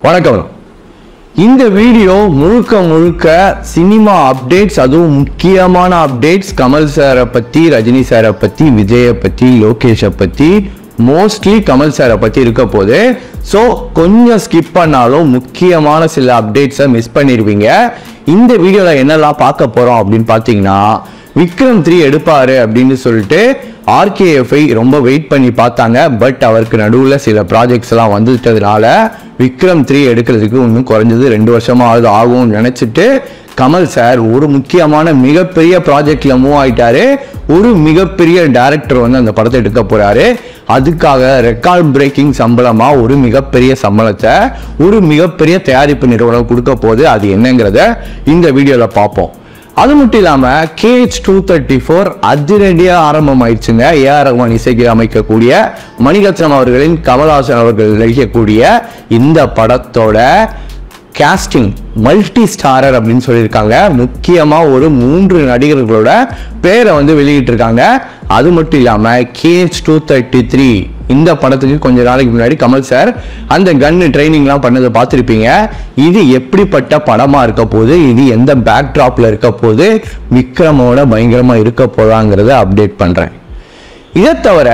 வணக்கம் இந்த வீடியோ முழுக்க முழுக்க சினிமா அப்டேட்ஸ் அதுவும் முக்கியமான அப்டேட்ஸ் கமல் சாரை பற்றி ரஜினி சாரை பற்றி விஜயை பற்றி லோகேஷை பற்றி மோஸ்ட்லி கமல் சாரை பற்றி இருக்க போது ஸோ கொஞ்சம் ஸ்கிப் பண்ணாலும் முக்கியமான சில அப்டேட்ஸை மிஸ் பண்ணிடுவீங்க இந்த வீடியோவில் என்னெல்லாம் பார்க்க போகிறோம் அப்படின்னு பார்த்தீங்கன்னா விக்ரம் த்ரீ எடுப்பாரு அப்படின்னு சொல்லிட்டு ஆர்கேஎஃப்ஐ ரொம்ப வெயிட் பண்ணி பார்த்தாங்க பட் அவருக்கு நடுவில் சில ப்ராஜெக்ட்ஸ் எல்லாம் வந்துட்டதுனால விக்ரம் த்ரீ எடுக்கிறதுக்கு இன்னும் குறைஞ்சது ரெண்டு வருஷமாவது ஆகும்னு நினச்சிட்டு கமல் சார் ஒரு முக்கியமான மிகப்பெரிய ப்ராஜெக்ட்ல மூவ் ஆயிட்டாரு ஒரு மிகப்பெரிய டைரக்டர் வந்து அந்த படத்தை எடுக்க போறாரு அதுக்காக ரெக்கார்ட் பிரேக்கிங் சம்பளமா ஒரு மிகப்பெரிய சம்பளத்தை ஒரு மிகப்பெரிய தயாரிப்பு நிறுவனம் கொடுக்க போகுது அது என்னங்கிறத இந்த வீடியோல பார்ப்போம் அது மட்டும் இல்லாம கேஹெச் டூ தேர்ட்டி ஃபோர் அதிரடியா ஆரம்பமாயிடுச்சுங்க ஏஆர் ரஹ்மான் இசைக்கு அமைக்கக்கூடிய மணிரத்னம் அவர்களின் கமல்ஹாசன் அவர்கள் நடிக்கக்கூடிய இந்த படத்தோட கேஸ்டிங் மல்டி ஸ்டாரர் அப்படின்னு சொல்லியிருக்காங்க முக்கியமாக ஒரு மூன்று நடிகர்களோட பேரை வந்து வெளியிட்டிருக்காங்க அது மட்டும் இல்லாமல் கேஹெச் டூ தேர்ட்டி த்ரீ இந்த படத்துக்கு கொஞ்ச நாளைக்கு முன்னாடி கமல் சார் அந்த கன்னு ட்ரைனிங்லாம் பண்ணதை பார்த்துருப்பீங்க இது எப்படிப்பட்ட படமாக இருக்க போகுது இது எந்த பேக்ட்ராப்பில் இருக்க போகுது விக்ரமோட பயங்கரமாக இருக்க போதாங்கிறத அப்டேட் பண்ணுறேன் இதை தவிர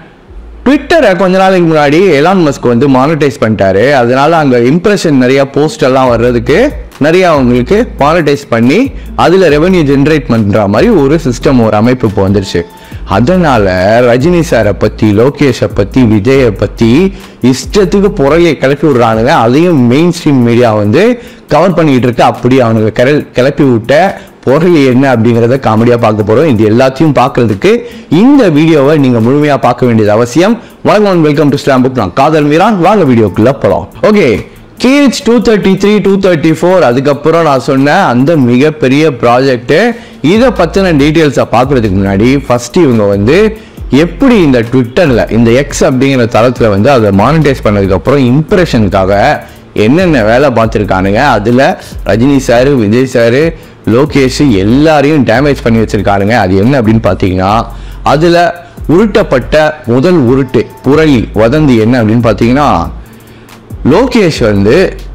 ட்விட்டரை கொஞ்ச நாளைக்கு முன்னாடி எலான் மஸ்க் வந்து மானிட்டைஸ் பண்ணிட்டாரு அதனால அங்கே இம்ப்ரெஷன் நிறைய போஸ்ட் எல்லாம் வர்றதுக்கு நிறைய அவங்களுக்கு மானிட்டைஸ் பண்ணி அதில் ரெவன்யூ ஜென்ரேட் பண்ணுற மாதிரி ஒரு சிஸ்டம் ஒரு அமைப்பு இப்போ வந்துருச்சு அதனால ரஜினி சாரை பற்றி லோகேஷை பற்றி விஜயை பற்றி இஷ்டத்துக்கு புறகையை கிளப்பி விடுறானுங்க அதையும் மெயின் ஸ்ட்ரீம் மீடியா வந்து கவர் பண்ணிக்கிட்டு இருக்கு அப்படி அவனுங்க கிள கிளப்பி விட்ட பொருள் என்ன அப்படிங்கிறத காமெடியாக பார்க்க போகிறோம் இது எல்லாத்தையும் பார்க்கறதுக்கு இந்த வீடியோவை நீங்கள் முழுமையாக பார்க்க வேண்டியது அவசியம் வணக்கம் வெல்கம் டு ஸ்லாம் புக் நான் காதல் மீரான் வாங்க வீடியோக்குள்ளே போகலாம் okay KH two thirty three two thirty four அதுக்கப்புறம் நான் சொன்ன அந்த மிகப்பெரிய ப்ராஜெக்ட்டு இதை பற்றின டீட்டெயில்ஸை பார்க்குறதுக்கு முன்னாடி ஃபஸ்ட்டு இவங்க வந்து எப்படி இந்த ட்விட்டரில் இந்த எக்ஸ் அப்படிங்கிற தளத்தில் வந்து அதை மானிட்டைஸ் பண்ணதுக்கப்புறம் இம்ப்ரெஷனுக்காக என்னென்ன வேலை பார்த்துருக்கானுங்க அதில் ரஜினி சார் விஜய் சார் லோகேஷ் எல்லாரையும் டேமேஜ் பண்ணி வச்சிருக்கானுங்க அது என்ன அப்படின்னு பார்த்தீங்கன்னா அதில் உருட்டப்பட்ட முதல் உருட்டு புரளி வதந்தி என்ன அப்படின்னு பார்த்தீங்கன்னா லோகேஷ் வந்து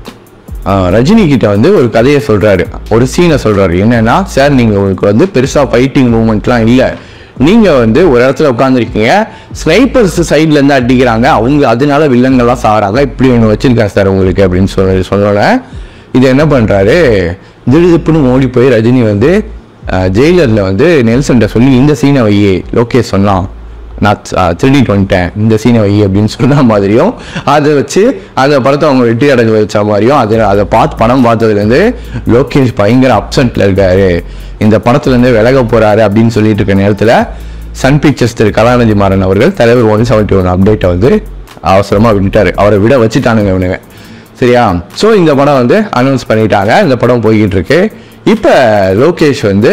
ஆஹ், ரஜினி கிட்ட வந்து ஒரு கதையை சொல்றாரு ஒரு சீனை சொல்றாரு என்னன்னா சார் நீங்க உங்களுக்கு வந்து பெருசா ஃபைட்டிங் மூவ்மெண்ட்லாம் இல்லை நீங்க வந்து ஒரு இடத்துல உட்காந்துருக்கீங்க ஸ்னைப்பர்ஸ் சைட்ல இருந்து அடிக்கிறாங்க அவங்க அதனால வில்லங்கள்லாம் சாகிறாங்க இப்படி ஒன்று வச்சிருக்கேன் சார் உங்களுக்கு அப்படின்னு சொல்லி சொன்னோன்னே இது என்ன பண்றாரு திடுதிப்புன்னு ஓடி போய் ரஜினி வந்து ஜெயிலரில் வந்து நெல்சன்ட்ட சொல்லி இந்த சீனை வையே லோகேஷ் சொன்னான் நான் த- திருடிட்டு வந்துட்டேன் இந்த சீனை வை அப்படின்னு சொன்ன மாதிரியும் அதை வச்சு அந்த படத்தை அவங்க வெற்றி அடைஞ்சு வச்ச மாதிரியும் அதை அதை பார்த்து படம் பார்த்ததுலேருந்து லோகேஷ் பயங்கர அப்செட்டில் இருக்காரு இந்த படத்துலேருந்து விலக போறாரு அப்படின்னு சொல்லிட்டு இருக்க நேரத்தில் சன் பிக்சர்ஸ் திரு கலாநிதி மாறன் அவர்கள் தலைவர் ஒன் செவன்ட்டி ஒன் அப்டேட்டை வந்து அவசரமாக விட்டுட்டாரு அவரை விட வச்சுட்டானுங்க இவனுங்க சரியா ஸோ இந்த படம் வந்து அனௌன்ஸ் பண்ணிட்டாங்க இந்த படம் போய்கிட்டு இருக்கு இப்போ லோகேஷ் வந்து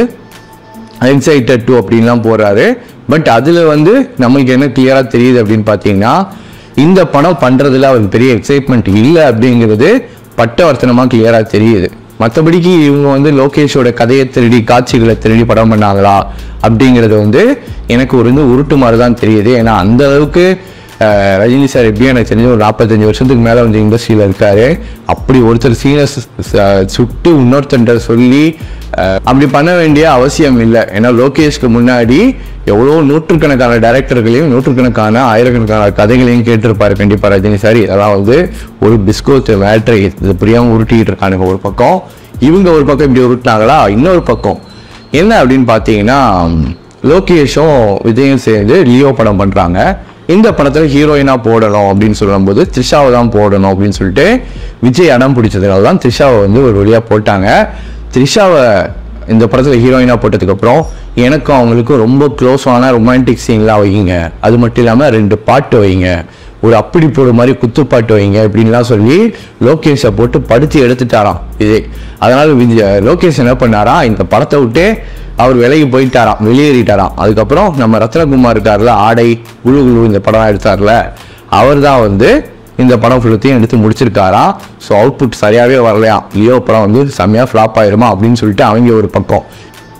எக்ஸைட்டட் டூ அப்படின்லாம் போறாரு பட் அதில் வந்து நமக்கு என்ன கிளியராக தெரியுது அப்படின்னு பார்த்தீங்கன்னா இந்த படம் பண்ணுறதுல அவருக்கு பெரிய எக்ஸைட்மெண்ட் இல்லை அப்படிங்கிறது பட்டவர்த்தனமாக கிளியராக தெரியுது மற்றபடிக்கு இவங்க வந்து லோகேஷோட கதையை திருடி காட்சிகளை திருடி படம் பண்ணாங்களா அப்படிங்கிறது வந்து எனக்கு ஒரு வந்து உருட்டு மாதிரி தான் தெரியுது ஏன்னா அந்த அளவுக்கு அஹ், ரஜினி சார் எப்படியும் எனக்கு தெரிஞ்ச ஒரு நாற்பத்தஞ்சு வருஷத்துக்கு மேலே வந்து இண்டஸ்ட்ரியில் இருக்காரு அப்படி ஒருத்தர் சீனியர் சுட்டு இன்னொருத்தன்ட்ட சொல்லி அஹ், அப்படி பண்ண வேண்டிய அவசியம் இல்லை ஏன்னா லோகேஷ்க்கு முன்னாடி எவ்வளோ நூற்றுக்கணக்கான டைரக்டர்களையும் நூற்றுக்கணக்கான ஆயிரக்கணக்கான கதைகளையும் கேட்டிருப்பாரு கண்டிப்பாக ரஜினி சார் இதெல்லாம் வந்து ஒரு பிஸ்கோத் மேட்ரை இது புரியாமல் உருட்டிக்கிட்டு இருக்கானுங்க ஒரு பக்கம் இவங்க ஒரு பக்கம் இப்படி உருட்டினாங்களா இன்னொரு பக்கம் என்ன அப்படின்னு பார்த்தீங்கன்னா லோகேஷும் விஜயும் சேர்ந்து லியோ படம் பண்ணுறாங்க இந்த படத்தில் ஹீரோயினாக போடணும் அப்படின்னு சொல்லும்போது த்ரிஷாவை தான் போடணும் அப்படின்னு சொல்லிட்டு விஜய் அடம் பிடிச்சதுனால தான் த்ரிஷாவை வந்து ஒரு வழியாக போட்டாங்க த்ரிஷாவை இந்த படத்தில் ஹீரோயினாக போட்டதுக்கப்புறம் எனக்கும் அவங்களுக்கும் ரொம்ப க்ளோஸான ரொமான்டிக் சீன்லாம் வைங்க அது மட்டும் இல்லாமல் ரெண்டு பாட்டு வைங்க ஒரு அப்படி போடு மாதிரி குத்துப்பாட்டு வைங்க இப்படின்லாம் சொல்லி லோகேஷை போட்டு படுத்து எடுத்துட்டாராம் விஜய் அதனால விஜய் லோகேஷ் என்ன பண்ணாரா இந்த படத்தை விட்டு அவர் விலகி போயிட்டாராம் வெளியேறிட்டாராம் அதுக்கப்புறம் நம்ம ரத்னகுமார் இருக்கார்ல ஆடை குழு குழு இந்த படம் எடுத்தார்ல அவர் தான் வந்து இந்த படம் ஃபுல்லத்தையும் எடுத்து முடிச்சிருக்காராம் ஸோ அவுட்புட் சரியாகவே வரலையாம் லியோ படம் வந்து செம்மையாக ஃப்ளாப் ஆயிருமா அப்படின்னு சொல்லிட்டு அவங்க ஒரு பக்கம்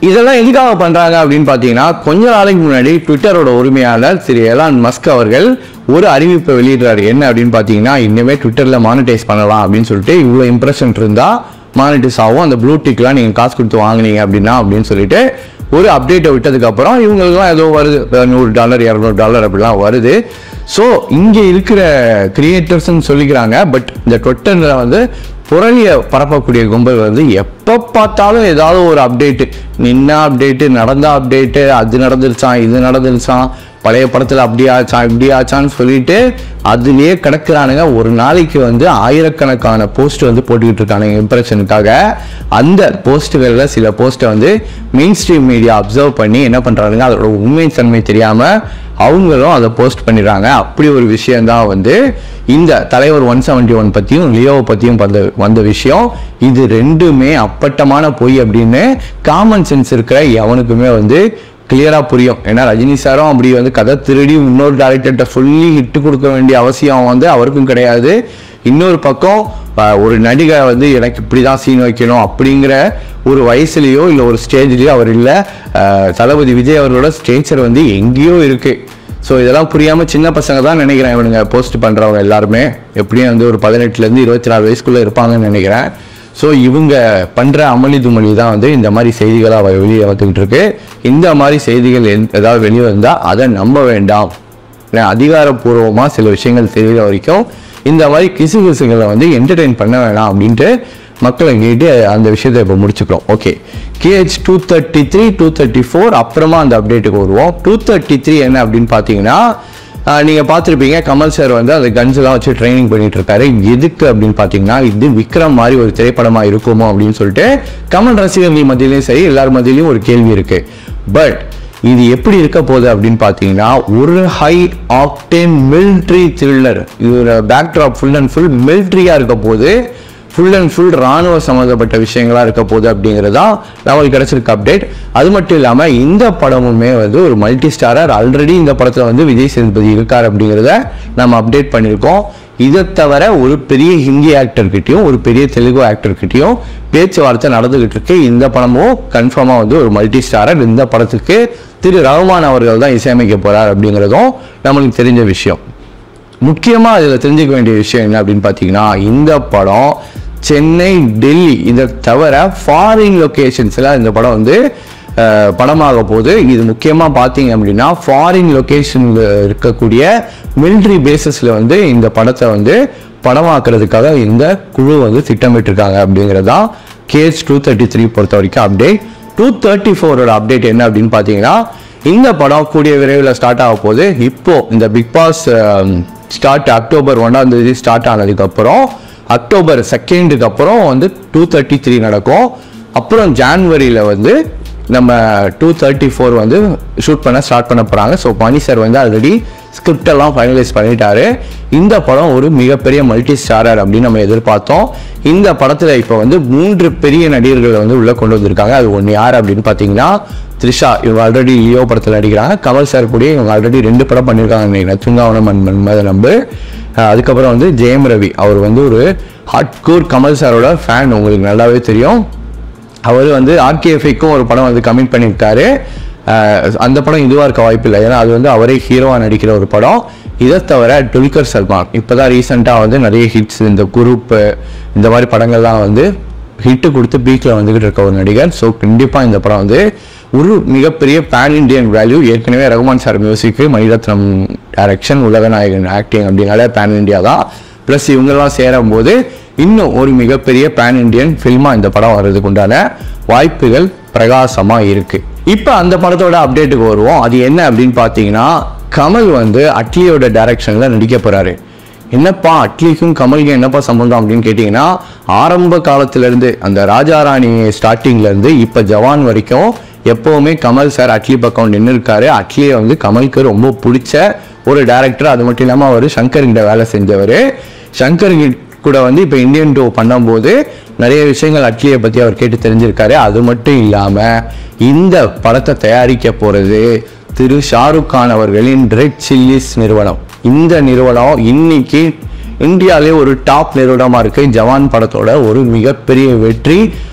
இதெல்லாம் எதுக்காக பண்றாங்க அப்படின்னு பார்த்தீங்கன்னா கொஞ்ச நாளைக்கு முன்னாடி ட்விட்டரோட உரிமையாளர் திரு எலான் மஸ்க் அவர்கள் ஒரு அறிவிப்பை வெளியிடுறாரு என்ன அப்படின்னு பார்த்தீங்கன்னா இனிமே ட்விட்டர்ல மானிட்டைஸ் பண்ணலாம் அப்படின்னு சொல்லிட்டு இவ்வளோ இம்ப்ரெஷன் இருந்தா மானிட்டைஸ் ஆகும் அந்த ப்ளூ டிக்லாம் நீங்க காசு கொடுத்து வாங்குனீங்க அப்படின்னா அப்படின்னு சொல்லிட்டு ஒரு அப்டேட்டை விட்டதுக்கு அப்புறம் இவங்களுக்குலாம் ஏதோ வருது நூறு டாலர் இரநூறு டாலர் அப்படிலாம் வருது ஸோ இங்கே இருக்கிற கிரியேட்டர்ஸ்ன்னு சொல்லிக்கிறாங்க பட் இந்த ட்விட்டரில் வந்து புரளியை பரப்பக்கூடிய கும்பல் வந்து எப்போ பார்த்தாலும் ஏதாவது ஒரு அப்டேட்டு நின்ன அப்டேட்டு நடந்த அப்டேட்டு அது நடந்துருச்சான் இது நடந்துருச்சான் பழைய படத்தில் அப்படி ஆச்சான் இப்படி ஆச்சான்னு சொல்லிட்டு அதுலயே கிடக்குறானுங்க ஒரு நாளைக்கு வந்து ஆயிரக்கணக்கான போஸ்ட் வந்து போட்டுக்கிட்டு இருக்கானுங்க இம்ப்ரெஷனுக்காக அந்த போஸ்ட்டுகளில் சில போஸ்ட்டை வந்து மெயின் ஸ்ட்ரீம் மீடியா அப்சர்வ் பண்ணி என்ன பண்ணுறானுங்க அதோட உண்மை தன்மை தெரியாமல் அவங்களும் அதை போஸ்ட் பண்ணிடுறாங்க அப்படி ஒரு விஷயம்தான் வந்து இந்த தலைவர் ஒன் செவன்டி ஒன் பற்றியும் லியோவை பற்றியும் வந்த வந்த விஷயம் இது ரெண்டுமே அப்பட்டமான பொய் அப்படின்னு காமன் சென்ஸ் இருக்கிற எவனுக்குமே வந்து கிளியராக புரியும் ஏன்னா ரஜினி சாரும் அப்படி வந்து கதை திருடி இன்னொரு டேரக்டர்கிட்ட சொல்லி ஹிட்டு கொடுக்க வேண்டிய அவசியம் வந்து அவருக்கும் கிடையாது இன்னொரு பக்கம் அஹ், ஒரு நடிகை வந்து எனக்கு இப்படி தான் சீன் வைக்கணும் அப்படிங்கிற ஒரு வயசுலேயோ இல்லை ஒரு ஸ்டேஜ்லேயோ அவர் இல்லை தளபதி விஜய் அவர்களோட ஸ்டேச்சர் வந்து எங்கேயோ இருக்குது ஸோ இதெல்லாம் புரியாமல் சின்ன பசங்க தான் நினைக்கிறேன் இவனுங்க போஸ்ட் பண்ணுறவங்க எல்லாருமே எப்படியும் வந்து ஒரு பதினெட்டுலேருந்து இருபத்தி நாலு வயசுக்குள்ளே இருப்பாங்கன்னு நினைக்கிறேன் ஸோ இவங்க பண்ணுற அமளி துமளி தான் வந்து இந்த மாதிரி செய்திகளாக வெளியே வந்துக்கிட்டு இருக்கு இந்த மாதிரி செய்திகள் எந்- ஏதாவது வெளியே வந்தால் அதை நம்ப வேண்டாம் ஏன்னா அதிகாரப்பூர்வமாக சில விஷயங்கள் தெரிகிற வரைக்கும் இந்த மாதிரி கிசு கிசுகளை வந்து என்டர்டெயின் பண்ண வேணாம் அப்படின்ட்டு மக்களை கேட்டு அந்த விஷயத்தை இப்போ முடிச்சுக்கிறோம் okay KH two thirty three two thirty four அப்புறமா அந்த அப்டேட்டுக்கு வருவோம் டூ தேர்ட்டி த்ரீ என்ன அப்படின்னு பார்த்தீங்கன்னா ஆஹ் நீங்க பார்த்துருப்பீங்க கமல் சார் வந்து அந்த கன்ஸ் எல்லாம் வச்சு ட்ரைனிங் பண்ணிட்டு இருக்காரு எதுக்கு அப்படின்னு பார்த்தீங்கன்னா இது விக்ரம் மாதிரி ஒரு திரைப்படமா இருக்குமோ அப்படின்னு சொல்லிட்டு கமல் ரசிகர்கள் மத்தியிலையும் சரி எல்லார் மத்தியிலையும் ஒரு கேள்வி இருக்கு பட் இது எப்படி இருக்க போகுது அப்படின்னு பார்த்தீங்கன்னா ஒரு ஹை ஆக்டேன் மிலிட்ரி த்ரில்லர் இது பேக்ட்ராப் ஃபுல் அண்ட் ஃபுல் மிலிட்ரியா இருக்க போது ஃபுல் அண்ட் ஃபுல் ராணுவ சம்மந்தப்பட்ட விஷயங்களா இருக்க போகுது அப்படிங்கிறது தான் நம்மளுக்கு கிடைச்சிருக்க அப்டேட் அது மட்டும் இல்லாமல் இந்த படமுமே வந்து ஒரு மல்டி ஸ்டாரர் ஆல்ரெடி இந்த படத்தில் வந்து விஜய் சேதுபதி இருக்கார் அப்படிங்கிறத நம்ம அப்டேட் பண்ணியிருக்கோம் இதை தவிர ஒரு பெரிய ஹிந்தி ஆக்டர்கிட்டயும் ஒரு பெரிய தெலுங்கு ஆக்டர்கிட்டயும் பேச்சுவார்த்தை நடந்துகிட்டு இருக்கு இந்த படமும் கன்ஃபார்மாக வந்து ஒரு மல்டி ஸ்டாரர் இந்த படத்துக்கு திரு ரகுமான் அவர்கள் தான் இசையமைக்க போறார் அப்படிங்கிறதும் நம்மளுக்கு தெரிஞ்ச விஷயம் முக்கியமாக இதில் தெரிஞ்சுக்க வேண்டிய விஷயம் என்ன அப்படின்னு பார்த்தீங்கன்னா இந்த படம் சென்னை டெல்லி இதை தவிர ஃபாரின் லொக்கேஷன்ஸில் இந்த படம் வந்து அஹ், படமாக போகுது இது முக்கியமாக பார்த்தீங்க அப்படின்னா ஃபாரின் லொக்கேஷனில் இருக்கக்கூடிய மிலிட்ரி பேசஸில் வந்து இந்த படத்தை வந்து படமாக்குறதுக்காக இந்த குழு வந்து திட்டமிட்டிருக்காங்க அப்படிங்கிறது தான் கேஸ் டூ தேர்ட்டி த்ரீ பொறுத்த வரைக்கும் அப்டேட் டூ தேர்ட்டி ஃபோரோட அப்டேட் என்ன அப்படின்னு பார்த்தீங்கன்னா இந்த படம் கூடிய விரைவில் ஸ்டார்ட் ஆக போகுது இப்போ இந்த பிக் பாஸ் ஸ்டார்ட் அக்டோபர் ஒன்றாம் தேதி ஸ்டார்ட் ஆனதுக்கப்புறம் அக்டோபர் செகண்டுக்கு அப்புறம் வந்து டூ தேர்ட்டி த்ரீ நடக்கும் அப்புறம் ஜான்வரியில் வந்து நம்ம டூ தேர்ட்டி ஃபோர் வந்து ஷூட் பண்ண ஸ்டார்ட் பண்ண போகிறாங்க ஸோ மணி சார் வந்து ஆல்ரெடி ஸ்கிரிப்ட் எல்லாம் ஃபைனலைஸ் பண்ணிட்டாரு இந்த படம் ஒரு மிகப்பெரிய மல்டி ஸ்டாரர் அப்படின்னு நம்ம எதிர்பார்த்தோம் இந்த படத்தில் இப்போ வந்து மூன்று பெரிய நடிகர்கள் வந்து உள்ளே கொண்டு வந்திருக்காங்க அது ஒன்று யார் அப்படின்னு பார்த்தீங்கன்னா த்ரிஷா இவங்க ஆல்ரெடி லியோ படத்தில் நடிக்கிறாங்க கமல் சார் கூட இவங்க ஆல்ரெடி ரெண்டு படம் பண்ணியிருக்காங்க நினைக்கிறேன் துங்காவனம் அண்ட் மன்மத நம்பு அஹ் அதுக்கப்புறம் வந்து ஜெயம் ரவி அவர் வந்து ஒரு ஹார்ட்கோர் கமல் சாரோட ஃபேன் உங்களுக்கு நல்லாவே தெரியும் அவர் வந்து ஆர்கேஎஃப்ஐக்கும் ஒரு படம் வந்து கமிட் பண்ணியிருக்காரு அஹ் அந்த படம் இதுவாக இருக்க வாய்ப்பு இல்லை ஏன்னா அது வந்து அவரே ஹீரோவாக நடிக்கிற ஒரு படம் இதை தவிர டுல்கர் சல்மான் இப்போ தான் ரீசெண்டாக வந்து நிறைய ஹிட்ஸ் இந்த குரூப்பு இந்த மாதிரி படங்கள்லாம் வந்து ஹிட்டு கொடுத்து பீக்கில் வந்துக்கிட்டு இருக்க ஒரு நடிகர் ஸோ கண்டிப்பாக இந்த படம் வந்து ஒரு மிகப்பெரிய பேன் இண்டியன் வேல்யூ ஏற்கனவே ரகுமான் சார் மியூசிக்கு மணிரத்னம் டைரக்ஷன் உலகநாயகன் ஆக்டிங் அப்படின்னாலே பேன் இண்டியா தான் ப்ளஸ் இவங்கெல்லாம் சேரும்போது இன்னும் ஒரு மிகப்பெரிய பேன் இண்டியன் ஃபில்மாக இந்த படம் வர்றதுக்கு உண்டான வாய்ப்புகள் பிரகாசமாக இருக்கு இப்போ அந்த படத்தோட அப்டேட்டுக்கு வருவோம் அது என்ன அப்படின்னு பார்த்தீங்கன்னா கமல் வந்து அட்லியோட டைரக்ஷனில் நடிக்க போறாரு என்னப்பா அட்லிக்கும் கமலுக்கும் என்னப்பா சம்பந்தம் அப்படின்னு கேட்டிங்கன்னா ஆரம்ப காலத்திலேருந்து அந்த ராஜாராணி ஸ்டார்டிங்லேருந்து இப்போ ஜவான் வரைக்கும் எப்போவுமே கமல் சார் அட்லி பக்கம் நின்று இருக்காரு அட்லியை வந்து கமலுக்கு ரொம்ப பிடிச்ச ஒரு டேரக்டர் அது மட்டும் இல்லாமல் அவர் சங்கர் கிட்ட வேலை செஞ்சவர் சங்கர் கிட்ட கூட வந்து இப்போ இந்தியன் டூ பண்ணும்போது நிறைய விஷயங்கள் அட்லியை பற்றி அவர் கேட்டு தெரிஞ்சிருக்காரு அது மட்டும் இல்லாமல் இந்த படத்தை தயாரிக்க போகிறது திரு ஷாருக் கான் அவர்களின் ரெட் சில்லிஸ் நிறுவனம் இந்த நிறுவனம் இன்னைக்கு இந்தியாவிலே ஒரு டாப் நிறுவனமாக இருக்கு ஜவான் படத்தோட ஒரு மிகப்பெரிய வெற்றி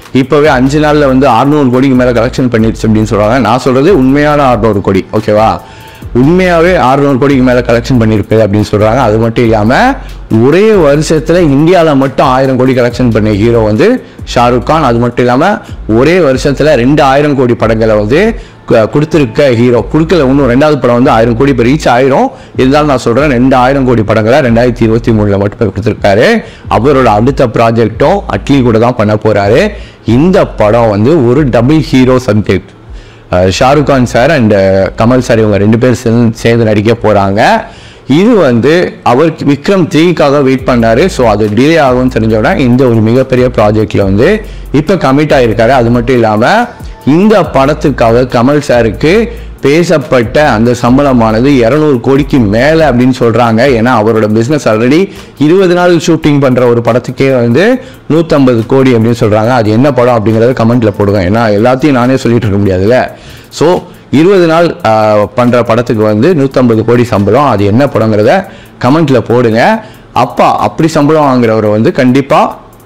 இப்போவே அஞ்சு நாளில் வந்து அறுநூறு கோடிக்கு மேலே கலெக்ஷன் பண்ணிடுச்சு அப்படின்னு சொல்கிறாங்க நான் சொல்கிறது உண்மையான அறுநூறு கோடி ஓகேவா உண்மையாகவே அறுநூறு கோடிக்கு மேலே கலெக்ஷன் பண்ணியிருக்கு அப்படின்னு சொல்கிறாங்க அது மட்டும் இல்லாமல் ஒரே வருஷத்தில் இந்தியாவில் மட்டும் ஆயிரம் கோடி கலெக்ஷன் பண்ண ஹீரோ வந்து ஷாருக் கான் அது மட்டும் இல்லாமல் ஒரே வருஷத்தில் ரெண்டு ஆயிரம் கோடி படங்களை வந்து கு- கொடுத்திருக்க ஹீரோ கொடுக்கல இன்னும் ரெண்டாவது படம் வந்து ஆயிரம் கோடி இப்போ ரீச் ஆயிரும் இருந்தாலும் நான் சொல்கிறேன் ரெண்டு ஆயிரம் கோடி படங்களை ரெண்டாயிரத்தி இருபத்தி மூணில் மட்டும் கொடுத்துருக்காரு அவரோட அடுத்த ப்ராஜெக்டும் அட்லி கூட தான் பண்ண போகிறாரு இந்த படம் வந்து ஒரு double hero subject Shah Rukh Khan sir and Kamal sir இவங்க ரெண்டு பேர் சேர்ந்து சேர்ந்து நடிக்க போகிறாங்க இது வந்து அவர் விக்ரம் த்ரீக்காக வெயிட் பண்ணாரு ஸோ அது டிலே ஆகும்னு தெரிஞ்சோட இந்த ஒரு மிகப்பெரிய ப்ராஜெக்டில் வந்து இப்போ கமிட் ஆகிருக்காரு அது மட்டும் இல்லாமல் இந்த படத்துக்காக கமல் சாருக்கு பேசப்பட்ட அந்த சம்பளமானது இரநூறு கோடிக்கு மேலே அப்படின்னு சொல்கிறாங்க ஏன்னா அவரோட பிஸ்னஸ் ஆல்ரெடி இருபது நாள் ஷூட்டிங் பண்ணுற ஒரு படத்துக்கே வந்து நூற்றம்பது கோடி அப்படின்னு சொல்கிறாங்க அது என்ன படம் அப்படிங்கிறத கமெண்ட்டில் போடுங்க ஏன்னா எல்லாத்தையும் நானே சொல்லிட்டு இருக்க முடியாதுல்ல ஸோ இருபது நாள் ஆஹ், பண்ற படத்துக்கு வந்து நூற்றம்பது கோடி சம்பளம் அது என்ன படங்கிறத கமெண்ட்ல போடுங்க அப்பா அப்படி சம்பளம் வாங்குறவர் வந்து கண்டிப்பா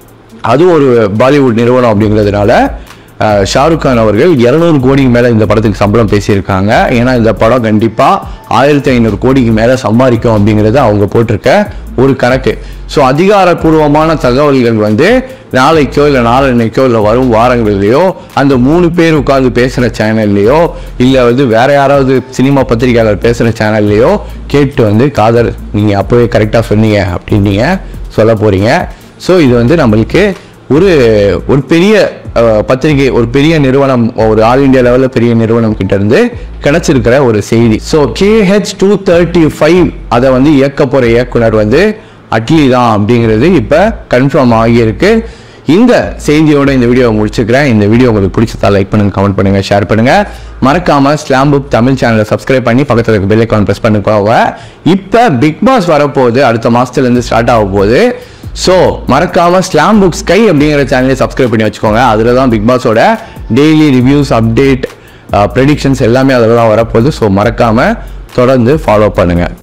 அது ஒரு பாலிவுட் நிறுவனம் அப்படிங்கிறதுனால ஆஹ், ஷாருக் கான் அவர்கள் இரநூறு கோடிக்கு மேலே இந்த படத்துக்கு சம்பளம் பேசியிருக்காங்க ஏன்னா இந்த படம் கண்டிப்பாக ஆயிரத்தி ஐநூறு கோடிக்கு மேலே சம்பாதிக்கும் அப்படிங்கிறது அவங்க போட்டிருக்க ஒரு கணக்கு ஸோ அதிகாரப்பூர்வமான தகவல்கள் வந்து நாளைக்கோ இல்லை நாளன்னைக்கோ இல்லை வரும் வாரங்கள்லையோ அந்த மூணு பேர் உட்காந்து பேசுகிற சேனல்லையோ இல்லை வந்து வேற யாராவது சினிமா பத்திரிகையாளர் பேசுகிற சேனல்லையோ கேட்டு வந்து காதர் நீங்கள் அப்போவே கரெக்டாக சொன்னீங்க அப்படின்னு நீங்கள் சொல்ல போகிறீங்க ஸோ இது வந்து நம்மளுக்கு ஒரு ஒரு பெரிய அஹ், பத்திரிகை ஒரு பெரிய நிறுவனம் ஒரு ஆல் இந்தியா லெவலில் பெரிய நிறுவனம் கிட்ட இருந்து கிடைச்சிருக்கிற ஒரு செய்தி so KH two thirty five அதை வந்து இயக்க போகிற இயக்குனர் வந்து அட்லி தான் அப்படிங்கிறது இப்போ கன்ஃபார்ம் ஆகியிருக்கு இந்த செய்தியோட இந்த வீடியோவை முடிச்சுக்கிறேன் இந்த வீடியோ உங்களுக்கு பிடிச்சதா லைக் பண்ணுங்க கமெண்ட் பண்ணுங்க ஷேர் பண்ணுங்க மறக்காம ஸ்லாம் புக் தமிழ் சேனலை சப்ஸ்கிரைப் பண்ணி பக்கத்தில் இருக்க பெல் ஐக்கான் ப்ரெஸ் பண்ணிக்கோங்க இப்போ பிக் பாஸ் வரப்போகுது அடுத்த மாசத்துல இருந்து ஸ்டார்ட் ஆக போகுது ஸோ மறக்காம ஸ்லாம் புக் ஸ்கை அப்படிங்கிற சேனலை சப்ஸ்கிரைப் பண்ணி வச்சுக்கோங்க அதில் தான் பிக் பாஸோட டெய்லி ரிவ்யூஸ் அப்டேட் ப்ரெடிக்ஷன்ஸ் எல்லாமே அதில் தான் வரப்போகுது ஸோ மறக்காம தொடர்ந்து ஃபாலோ பண்ணுங்க